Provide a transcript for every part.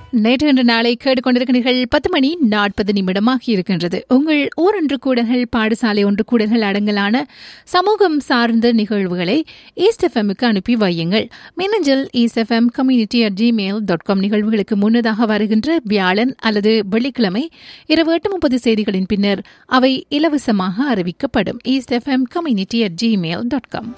நேற்று இன்று நாளை கேட்டுக்கொண்டிருக்கிறீர்கள் பத்து மணி நாற்பது நிமிடமாகி இருக்கின்றது உங்கள் ஊரொன்று கூடல்கள் பாடசாலை ஒன்று கூடல்கள் அடங்கலான சமூகம் சார்ந்த நிகழ்வுகளை ஈஸ்ட் எஃப்எம்முக்கு அனுப்பி வையுங்கள் மின்னஞ்சல் East FM community at Gmail dot com நிகழ்வுகளுக்கு முன்னதாக வருகின்ற வியாழன் அல்லது வெள்ளிக்கிழமை இரவு எட்டு முப்பது செய்திகளின் பின்னர் அவை இலவசமாக அறிவிக்கப்படும் East FM community at Gmail dot com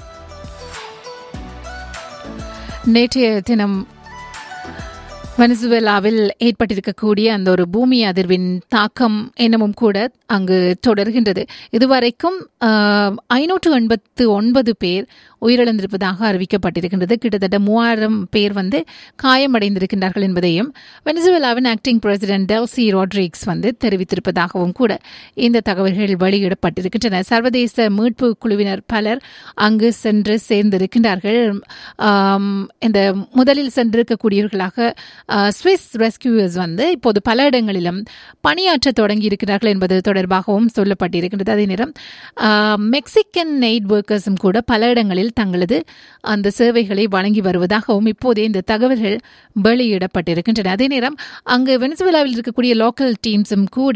நேற்றைய தினம் வெனிசுவேலாவில் ஏற்பட்டிருக்கக்கூடிய அந்த ஒரு பூமி அதிர்வின் தாக்கம் என்னமும் கூட அங்கு தொடர்கின்றது இதுவரைக்கும் ஐநூற்று எண்பத்து ஒன்பது பேர் உயிரிழந்திருப்பதாக அறிவிக்கப்பட்டிருக்கின்றது கிட்டத்தட்ட மூவாயிரம் பேர் வந்து காயமடைந்திருக்கின்றார்கள் என்பதையும் வெனிசுவேலாவின் ஆக்டிங் பிரசிடென்ட் டெல்சி ரோட்ரிக்ஸ் வந்து தெரிவித்திருப்பதாகவும் கூட இந்த தகவல்கள் வெளியிடப்பட்டிருக்கின்றன சர்வதேச மீட்பு குழுவினர் பலர் அங்கு சென்று சேர்ந்திருக்கின்றார்கள் இந்த முதலில் சென்றிருக்கக்கூடியவர்களாக சுவிஸ் ரெஸ்கியூவர்ஸ் வந்து இப்போது பல இடங்களிலும் பணியாற்ற தொடங்கி இருக்கிறார்கள் என்பது தொடர்பாகவும் சொல்லப்பட்டிருக்கின்றது அதே நேரம் மெக்சிகன் எய்ட் ஒர்க்கர்ஸும் கூட பல இடங்களில் தங்களது அந்த சேவைகளை வழங்கி வருவதாகவும் இப்போதே இந்த தகவல்கள் வெளியிடப்பட்டிருக்கின்றன அதே நேரம் அங்கு வெனிசுவேலாவில் இருக்கக்கூடிய லோக்கல் டீம்ஸும் கூட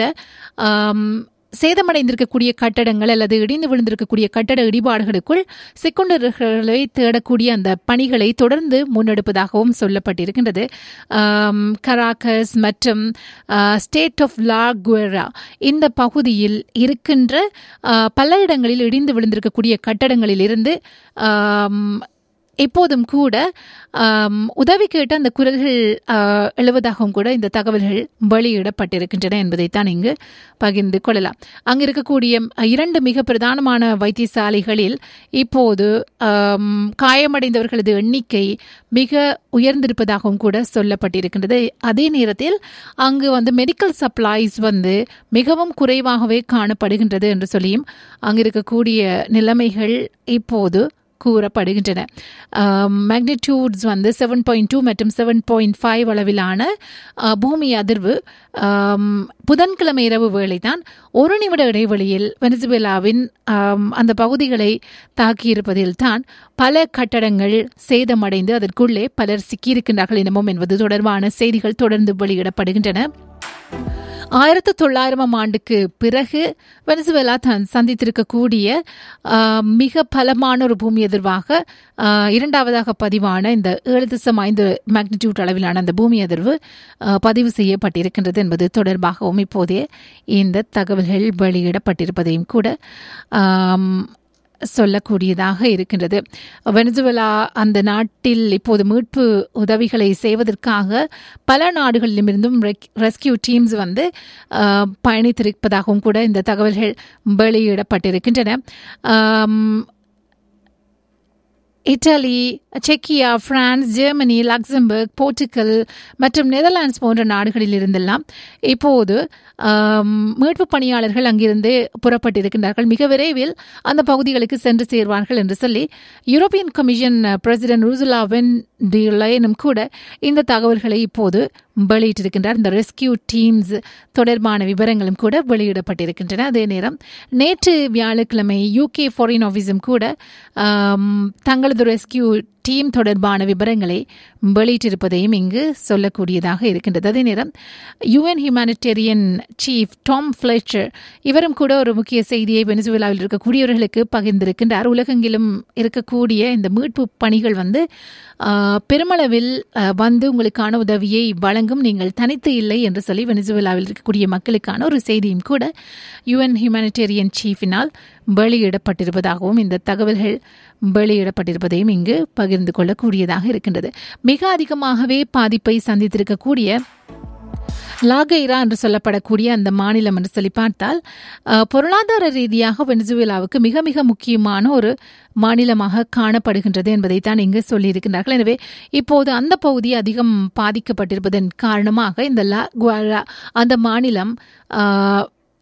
சேதமடைந்திருக்கக்கூடிய கட்டடங்கள் அல்லது இடிந்து விழுந்திருக்கக்கூடிய கட்டட இடிபாடுகளுக்குள் சிக்குண்டர்களை தேடக்கூடிய அந்த பணிகளை தொடர்ந்து முன்னெடுப்பதாகவும் சொல்லப்பட்டிருக்கின்றது கராக்கஸ் மற்றும் ஸ்டேட் ஆஃப் லாகுவேரா இந்த பகுதியில் இருக்கின்ற பல இடங்களில் இடிந்து விழுந்திருக்கக்கூடிய கட்டடங்களில் இருந்து எப்போதும் கூட உதவி கேட்ட அந்த குரல்கள் எழுவதாகவும் கூட இந்த தகவல்கள் வெளியிடப்பட்டிருக்கின்றன என்பதைத்தான் இங்கு பகிர்ந்து கொள்ளலாம் அங்கு இருக்கக்கூடிய இரண்டு மிக பிரதானமான வைத்தியசாலைகளில் இப்போது காயமடைந்தவர்களது எண்ணிக்கை மிக உயர்ந்திருப்பதாகவும் கூட சொல்லப்பட்டிருக்கின்றது அதே நேரத்தில் அங்கு வந்து மெடிக்கல் சப்ளைஸ் வந்து மிகவும் குறைவாகவே காணப்படுகின்றது என்று சொல்லியும் அங்கு இருக்கக்கூடிய நிலைமைகள் இப்போது கூறப்படுகின்றன மேக்னிடியூட்ஸ் வந்து செவன் பாயிண்ட் டூ மற்றும் செவன் பாயிண்ட் ஃபைவ் அளவிலான பூமி அதிர்வு புதன்கிழமை இரவு வேளைதான் ஒரு நிமிட இடைவெளியில் வெனிசுவேலாவின் அந்த பகுதிகளை தாக்கியிருப்பதில் தான் பல கட்டடங்கள் சேதமடைந்து அதற்குள்ளே பலர் சிக்கியிருக்கின்றார்கள் எனவும் என்பது தொடர்பான செய்திகள் தொடர்ந்து வெளியிடப்படுகின்றன ஆயிரத்தி தொள்ளாயிரமாம் ஆண்டுக்கு பிறகு வெனிசுவேலா தான் சந்தித்திருக்கக்கூடிய மிக பலமான ஒரு பூமி எதிர்வாக இரண்டாவதாக பதிவான இந்த ஏழு திசம் ஐந்து மேக்னிடியூட் அளவிலான அந்த பூமி அதிர்வு பதிவு செய்யப்பட்டிருக்கின்றது என்பது தொடர்பாகவும் இப்போதே இந்த தகவல்கள் வெளியிடப்பட்டிருப்பதையும் கூட சொல்லக்கூடியதாக இருக்கின்றது வெனிசுவலா அந்த நாட்டில் இப்போது மீட்பு உதவிகளை செய்வதற்காக பல நாடுகளிலுமிருந்தும் ரெஸ்கியூ டீம்ஸ் வந்து பயணித்திருப்பதாகவும் கூட இந்த தகவல்கள் வெளியிடப்பட்டிருக்கின்றன இத்தாலி செக்கியா பிரான்ஸ் ஜெர்மனி லக்சம்பர்க் போர்ச்சுகல் மற்றும் நெதர்லாண்ட்ஸ் போன்ற நாடுகளில் இருந்தெல்லாம் இப்போது மீட்பு பணியாளர்கள் அங்கிருந்து புறப்பட்டிருக்கின்றார்கள் மிக விரைவில் அந்த பகுதிகளுக்கு சென்று சேர்வார்கள் என்று சொல்லி European commission president Ursula von டிலைனும் கூட இந்த தகவல்களை இப்போது வெளியிட்டிருக்கின்றார் இந்த ரெஸ்கியூ டீம்ஸ் தொடர்பான விவரங்களும் கூட வெளியிடப்பட்டிருக்கின்றன அதே நேரம் நேற்று வியாழக்கிழமை யூகே ஃபாரின் ஆஃபீஸும் கூட தங்களது ரெஸ்கியூ டீம் தொடர்பான விவரங்களை வெளியிட்டிருப்பதையும் இங்கு சொல்லக்கூடியதாக இருக்கின்றது அதே நேரம் UN humanitarian chief Tom Fletcher இவரும் கூட ஒரு முக்கிய செய்தியை வெனிசுவேலாவில் இருக்கக்கூடியவர்களுக்கு பகிர்ந்திருக்கின்றார் உலகெங்கிலும் இருக்கக்கூடிய இந்த மீட்பு பணிகள் வந்து பெருமளவில் வந்து உங்களுக்கான உதவியை வழங்கும் நீங்கள் தனித்து இல்லை என்று சொல்லி வெனிசுவேலாவில் இருக்கக்கூடிய மக்களுக்கான ஒரு செய்தியும் கூட யுஎன் ஹியூமானிட்டேரியன் சீஃபினால் வெளியிடப்பட்டிருப்பதாகவும் இந்த தகவல்கள் வெளியிடப்பட்டிருப்பதையும் இங்கு பகிர்ந்து கொள்ளக்கூடியதாக இருக்கின்றது மிக அதிகமாகவே பாதிப்பை சந்தித்திருக்கக்கூடிய லாகைரா என்று சொல்லப்படக்கூடிய அந்த மாநிலம் என்று சொல்லி பார்த்தால் பொருளாதார ரீதியாக வெனிசுவேலாவுக்கு மிக மிக முக்கியமான ஒரு மாநிலமாக காணப்படுகின்றது என்பதை தான் இங்கு சொல்லியிருக்கிறார்கள் எனவே இப்போது அந்த பகுதி அதிகம் பாதிக்கப்பட்டிருப்பதன் காரணமாக இந்த லா குவாரா அந்த மாநிலம்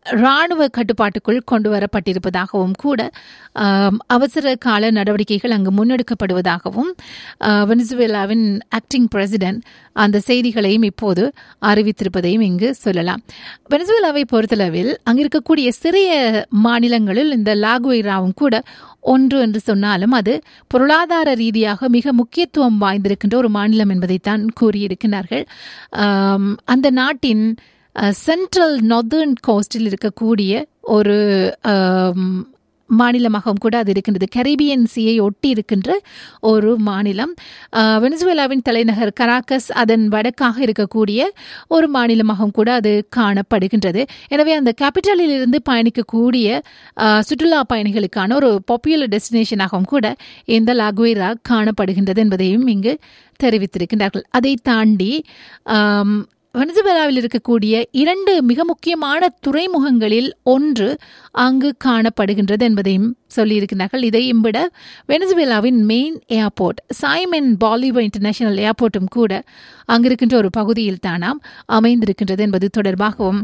இராணுவ கட்டுப்பாட்டுக்குள் கொண்டு வரப்பட்டிருப்பதாகவும் கூட ஆம், அவசர கால நடவடிக்கைகள் அங்கு முன்னெடுக்கப்படுவதாகவும் ஆ, வெனிசுவேலாவின் ஆக்டிங் பிரசிடென்ட் அந்த செய்திகளையும் இப்போது அறிவித்திருப்பதையும் இங்கு சொல்லலாம் வெனிசுவேலாவை பொறுத்தளவில் அங்கு இருக்கக்கூடிய சிறிய மாநிலங்களில் இந்த லாகுவைராவும் கூட ஒன்று என்று சொன்னாலும் அது பொருளாதார ரீதியாக மிக முக்கியத்துவம் வாய்ந்திருக்கின்ற ஒரு மாநிலம் என்பதைத்தான் கூறியிருக்கிறார்கள் ஆம், அந்த நாட்டின் சென்ட்ரல் நார்தர்ன் கோஸ்டில் இருக்கக்கூடிய ஒரு ஆம், மாநிலமாகவும் கூட அது இருக்கின்றது கரீபியன் சீயை ஒட்டி இருக்கின்ற ஒரு மாநிலம் ஆஹ், வெனிசுவேலாவின் தலைநகர் கராக்கஸ் அதன் வடக்காக இருக்கக்கூடிய ஒரு மாநிலமாகவும் கூட அது காணப்படுகின்றது எனவே அந்த கேபிட்டலில் இருந்து பயணிக்கக்கூடிய ஆஹ், சுற்றுலா பயணிகளுக்கான ஒரு பாப்புலர் டெஸ்டினேஷனாகவும் கூட இந்த லாகுவேரா காணப்படுகின்றது என்பதையும் இங்கு தெரிவித்திருக்கின்றார்கள் அதை தாண்டி ஆம், வெனிசுவேலாவில் இருக்கக்கூடிய இரண்டு மிக முக்கியமான துறைமுகங்களில் ஒன்று அங்கு காணப்படுகின்றது என்பதையும் சொல்லியிருக்கிறார்கள் இதையும் விட வெனிசுவேலாவின் main airport Simon Bolivar international ஏர்போர்ட்டும் கூட அங்கிருக்கின்ற ஒரு பகுதியில் தானாம் அமைந்திருக்கின்றது என்பது தொடர்பாகவும்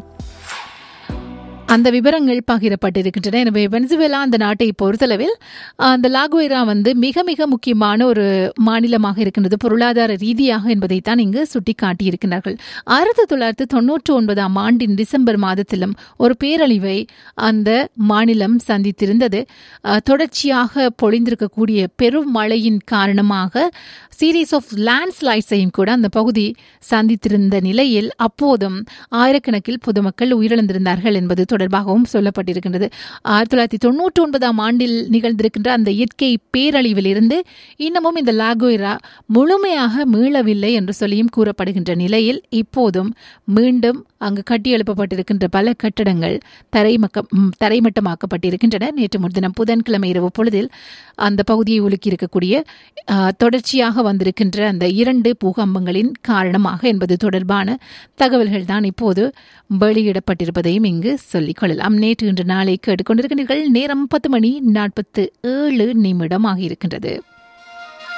அந்த விவரங்கள் பகிரப்பட்டிருக்கின்றன எனவே வெனிசுவேலா அந்த நாட்டை பொறுத்தளவில் அந்த லாகுவேரா வந்து மிக மிக முக்கியமான ஒரு மாநிலமாக இருக்கின்றது பொருளாதார ரீதியாக என்பதைத்தான் இங்கு சுட்டிக்காட்டியிருக்கிறார்கள் ஆயிரத்தி தொள்ளாயிரத்தி தொன்னூற்றி ஒன்பதாம் ஆண்டின் டிசம்பர் மாதத்திலும் ஒரு பேரழிவை அந்த மாநிலம் சந்தித்திருந்தது அஹ், தொடர்ச்சியாக பொழிந்திருக்கக்கூடிய பெரும் மழையின் காரணமாக சீரீஸ் ஆஃப் லேண்ட்ஸ்லைட்ஸையும் கூட அந்த பகுதி சந்தித்திருந்த நிலையில் அப்போதும் ஆயிரக்கணக்கில் பொதுமக்கள் உயிரிழந்திருந்தார்கள் என்பது தொடர்பாகவும் சொல்லப்பட்டிருக்கின்றது ஆயிரத்தி தொள்ளாயிரத்தி தொன்னூற்றி ஒன்பதாம் ஆண்டில் நிகழ்ந்திருக்கின்ற அந்த இயற்கை பேரழிவிலிருந்து இன்னமும் இந்த லாகோயிரா முழுமையாக மீளவில்லை என்று சொல்லியும் கூறப்படுகின்ற நிலையில் இப்போதும் மீண்டும் அங்கு கட்டியெழுப்பப்பட்டிருக்கின்ற பல கட்டடங்கள் தரைமக்க ம், தரைமட்டமாக்கப்பட்டிருக்கின்றன நேற்று முன்தினம் புதன்கிழமை இரவு பொழுதில் அந்த பகுதியை உலுக்கி இருக்கக்கூடிய ஆ, தொடர்ச்சியாக வந்திருக்கின்ற அந்த இரண்டு பூகம்பங்களின் காரணமாக என்பது தொடர்பான தகவல்கள் தான் இப்போது வெளியிடப்பட்டிருப்பதையும் இங்கு சொல்லிக் கொள்ளலாம் நேற்று இன்று நாளை கேட்டுக்கொண்டிருக்கிறீர்கள் நேரம் பத்து மணி நாற்பத்து ஏழு நிமிடம் ஆகியிருக்கின்றது